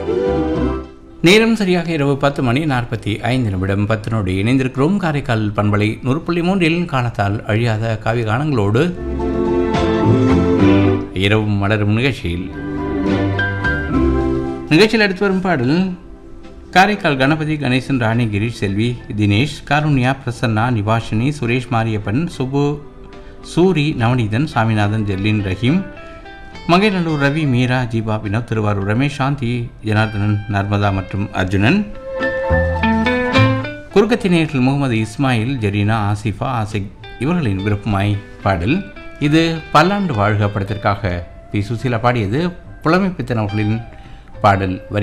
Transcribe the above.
நேரம் சரியாக இரவு பத்து மணி நாற்பத்தி ஐந்து நிமிடம் பத்தினோடு இணைந்திருக்கிறோம் காரைக்கால் பண்பலை நூறு புள்ளி மூன்றில் காலத்தால் அழியாத காவிய கானங்களோடு இரவும் மலரும் நிகழ்ச்சியில் நிகழ்ச்சியில் எடுத்து வரும் பாடல் காரைக்கால் கணபதி கணேசன் ராணி கிரீஷ் செல்வி தினேஷ் காருண்யா பிரசன்னா நிவாஷினி சுரேஷ் மாரியப்பன் சுபு சூரி நவநீதன் சாமிநாதன் ஜெர்லின் ரஹீம் மங்கைநல்லூர் ரவி மீரா ஜீபா வினோத் திருவாரூர் ரமேஷ் சாந்தி ஜனார்தனன் நர்மதா மற்றும் அர்ஜுனன் குறுக்கத்தினேற்றில் முகமது இஸ்மாயில் ஜெரீனா ஆசிஃபா ஆசிக் இவர்களின் விருப்பமாய் பாடல் இது பல்லாண்டு வாழ்க படத்திற்காக பி சுசீலா பாடியது புலமை பித்தன் அவர்களின் பாடல் வரி